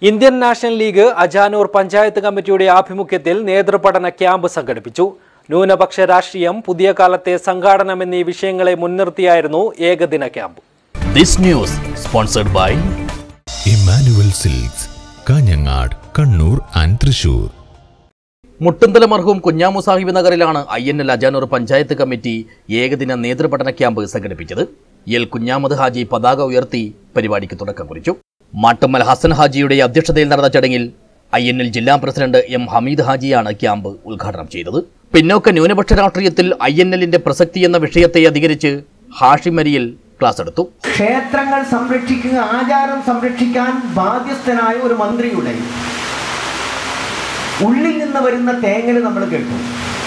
Indian National League Ajanur panchayat കമ്മിറ്റിയുടെ ആഭിമുഖ്യത്തിൽ നേതൃപഠന camp സംഘടിപ്പിച്ചു ന്യൂനപക്ഷ രാഷ്ട്രീയം പുതിയ കാലത്തെ സംഘാടനം എന്നീ വിഷയങ്ങളെ മുൻനിർത്തിയായിരുന്നു ഏകദിന camp this news sponsored by Emmanuel Silks Kanhangad Kannur and Thrissur Muttunthala മർഹൂം കുഞ്ഞാമു സാഹിബ് നഗറിലാണ് I N L Ajanur panchayat committee ഏകദിന നേതൃപഠന ക്യാമ്പ് സംഘടിപ്പിച്ചത് എൽ കുഞ്ഞാമത് ഹാജി പതാക ഉയർത്തി പരിപാടിക്ക് തുടക്കം കുറിച്ചു മാട്ടുമ്മൽ ഹസൻ ഹാജിയുടെ അധ്യക്ഷതയിൽ നടന്ന ചടങ്ങിൽ ഐ എൻ എൽ ജില്ലാ പ്രസിഡന്റ് എം ഹമീദ് ഹാജിയാണ് ക്യാമ്പ് ഉദ്ഘാടനം ചെയ്തത് പിന്നോക്ക ന്യൂനപക്ഷ രാഷ്ട്രീയത്തിൽ ഐ എൻ എല്ലിന്റെ പ്രസക്തി എന്ന വിഷയത്തെ അധികരിച്ച് ഹാഷിമരിയിൽ ക്ലാസ് എടുത്തു ക്ഷേത്രങ്ങൾ സംരക്ഷിക്കുക ആചാരം സംരക്ഷിക്കാൻ ബാധ്യസ്ഥനായ ഒരു മന്ത്രിയുടെ ഉള്ളിൽ നിന്ന് വരുന്ന തേങ്ങൽ നമ്മൾ കേട്ടു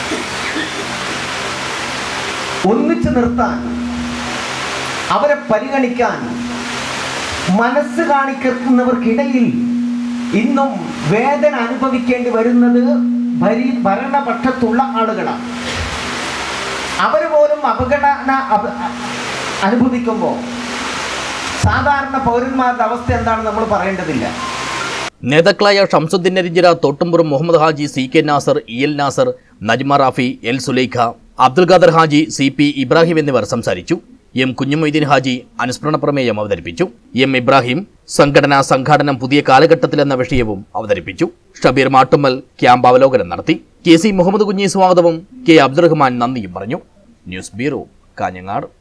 ഒന്നിച്ചു നിർത്താൻ അവരെ പരിഗണിക്കാൻ മനസ്സ് കാണിക്കുന്നവർക്കിടയിൽ ഇന്നും വേദന അനുഭവിക്കേണ്ടി വരുന്നത് ഭരി ഭരണപക്ഷത്തുള്ള ആളുകളാണ് അവർ പോലും അപകടന അപ- അനുഭവിക്കുമ്പോൾ സാധാരണ പൗരന്മാരുടെ അവസ്ഥ എന്താണെന്ന് നമ്മൾ പറയേണ്ടതില്ല നേതാക്കളായ ഷംസുദ്ദീൻ നരിഞ്ചിര തോട്ടുംപുറം മുഹമ്മദ് ഹാജി C K Nasar E L Nasar Najma Rafi L Sulaikha Abdul Khader ഹാജി സി പി ഇബ്രാഹിം എന്നിവർ സംസാരിച്ചു എം കുഞ്ഞുമൊയ്തീൻ ഹാജി അനുസ്മരണ പ്രമേയം അവതരിപ്പിച്ചു എം ഇബ്രാഹിം സംഘടനാ സംഘാടനം പുതിയ കാലഘട്ടത്തിൽ എന്ന വിഷയവും അവതരിപ്പിച്ചു ഷബീർ മാട്ടുമ്മൽ ക്യാമ്പ് അവലോകനം നടത്തി കെ സി മുഹമ്മദ് കുഞ്ഞി സ്വാഗതവും കെ അബ്ദുറഹ്മാൻ നന്ദിയും പറഞ്ഞു ന്യൂസ് ബ്യൂറോ കാഞ്ഞങ്ങാട്